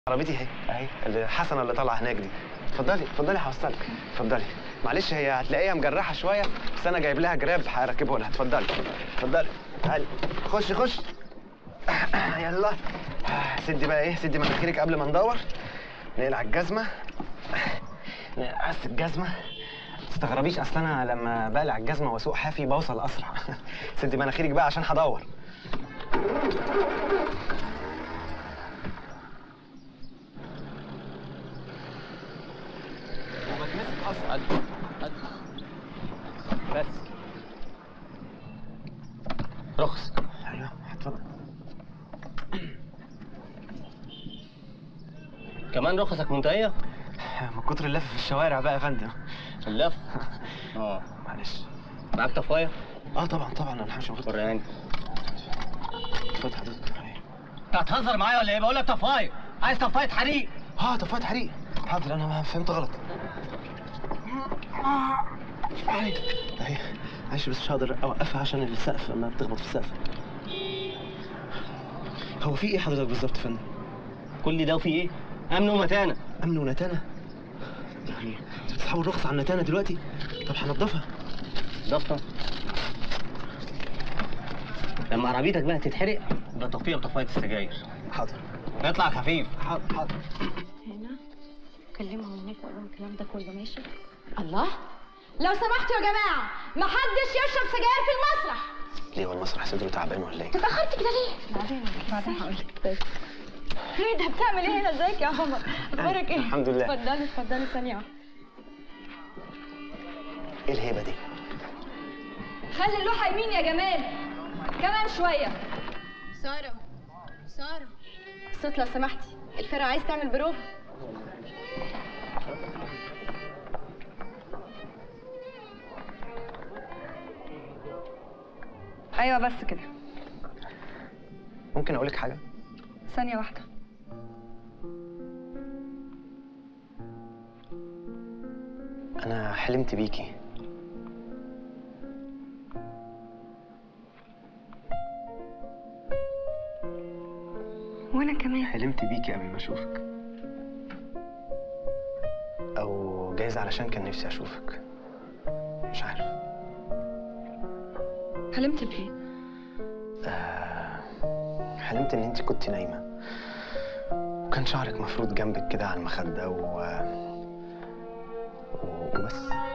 عربيتي اهي اهي اللي حسنه اللي طالعه هناك دي اتفضلي اتفضلي هوصلك اتفضلي معلش هي هتلاقيها مجرحه شويه بس انا جايب لها جراب هركبه لها اتفضلي اتفضلي تعالي خش خش يلا سدي بقى ايه سدي مناخيرك قبل ما ندور نقلع الجزمه نقص الجزمه ما تستغربيش اصل انا لما بقلع الجزمه واسوق حافي بوصل اسرع سدي مناخيرك بقى عشان هدور وبتمسك اصلا بس رخص ايوه اتفضل كمان رخصك منتهية من كتر اللف في الشوارع بقى يا فندم اللف اه معلش معاك طفاية اه طبعا طبعا انا همشي واخد وريهاني اتفضل حضرتك أهي. انت هتهزر معايا ولا ايه بقول لك طفاية عايز طفاية حريق اه طفايه حريق حاضر انا ما فهمت غلط اهي اهي معلش بس مش هقدر اوقفها عشان السقف ما بتخبط في السقف هو في ايه حضرتك بالظبط يا فندم؟ كل ده وفي ايه امن ومتانة امن ونتانه يعني انت بتسحبوا الرخص على النتانه دلوقتي طب هنضفها ضفة لما عربيتك بقى تتحرق يبقى طفيها بطفاية السجاير حاضر اطلع خفيف حاضر حاضر هنا كلمهم هناك وقول لهم الكلام ده كله ماشي الله لو سمحتوا يا جماعه ما حدش يشرب سجاير في المسرح ليه هو المسرح صدره تعبان ولا ايه؟ اتاخرت كده ليه بعدين بعدين هقول لك بس ايه ده بتعمل ايه هنا ازيك يا عمر اخبارك ايه الحمد لله. اتفضلي اتفضلي ثانيه واحدة. ايه الهيبه دي؟ خلي اللوحه يمين يا جمال كمان شويه ساره ساره الصوت لو سمحتي الفرقه عايز تعمل بروفه ايوه بس كده ممكن اقول لك حاجه؟ ثانيه واحده انا حلمت بيكي وانا كمان حلمت بيكي قبل ما اشوفك او جايز علشان كان نفسي اشوفك مش عارف حلمت بايه آه حلمت ان انت كنت نايمه وكان شعرك مفروض جنبك كده على المخده و... و- وبس